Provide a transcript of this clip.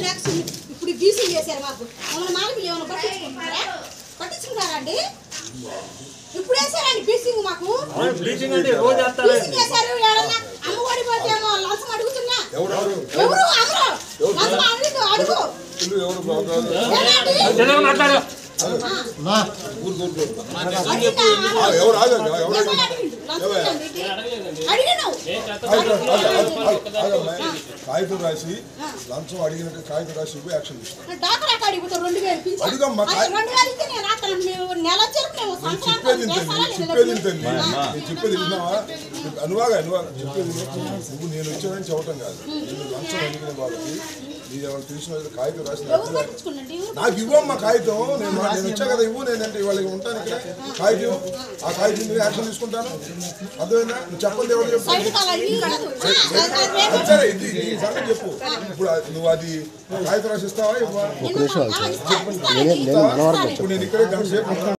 Action ఇప్పుడు BC చేశారు మాకు మమ్మల్ని మాకు ఏమైనా పట్టించుకుంటారా పట్టించుకుంటారా అండి ఇప్పుడు వేసారండి బీసింగ్ మాకు బ్లీచింగ్ అంటే రోజు వేస్తారు బీసింగ్ వేశారు ఎవరన్నా అమ్మఒడి పోతే ఏమో లంచం అడుగుతున్నా ఎవరెవరు ఎవరు అమ్మరు లంచం అడుగు అడుగు ఇల్లు ఎవరు బాగుంది ఏమండి? తెలుగు మాట్లాడు ఊరు ఊరు ఊరు. అడిగినా? ఆ, ఎవరు ఆగండి ఎవరు ఎవరు అడిగిండు? లంచం ఇవ్వండి. అడిగినావు కాగితం ఆగు, ఆగు, ఆగు, ఆగమ్మా. కాగితం రాసి లంచం అడిగినట్టు కాగితం రాసి ఇవ్వు యాక్షన్ తీసుకో డాక్టర్ అక్కడ పోతే రెండు వేలు పింఛన్. అడుగమ్మా, అది కాయ- రెండు వేలు ఇస్తే నేను రాత్రి మేము నెల చెరుపు మేము నేను సంవత్సరానికి చెప్పేది ఇంతండి చేస్తారా నేను లేదా చెప్పేది డబ్బులు? ఇంతండి నేను చెప్పేది విన్నావా అనువాగా అనువాగా చెప్పేది విను. నువ్వు నేను వచ్చానని చెప్పటం కాదు నేను లంచం అడిగిన వాళ్ళకి నీ ఎవరు తెలిసిన వాళ్ళకి కాగితం రాసి నాకు ఎవరు ఇవ్వు. పట్టించుకున్నాండి? ఎవరు నాకు ఇవ్వమ్మా కాగితం నేను నేను వచ్చా కదా ఇవ్వు నేనంటే ఇవాళ ఉంటాను ఇక్కడ కాగితం ఆ కాగితం మీద యాక్షన్ తీసుకుంటాను అర్థమైందా నువ్వు చెప్పండి ఎవరు చెప్పు సైడ్ కాలం ఇవి కాదు. అది- అది రేపు సరే ఇది నీ సంగతి చెప్పు ఇప్పుడు అది- నువ్వు అది కాగితం రాసి ఇస్తావా ఇవ్వా నిన్న- ఆ, ఇస్తా- ఇస్తానండి. ఇప్పుడు నేను ఇక్కడే గంట సేపు ఉంటాను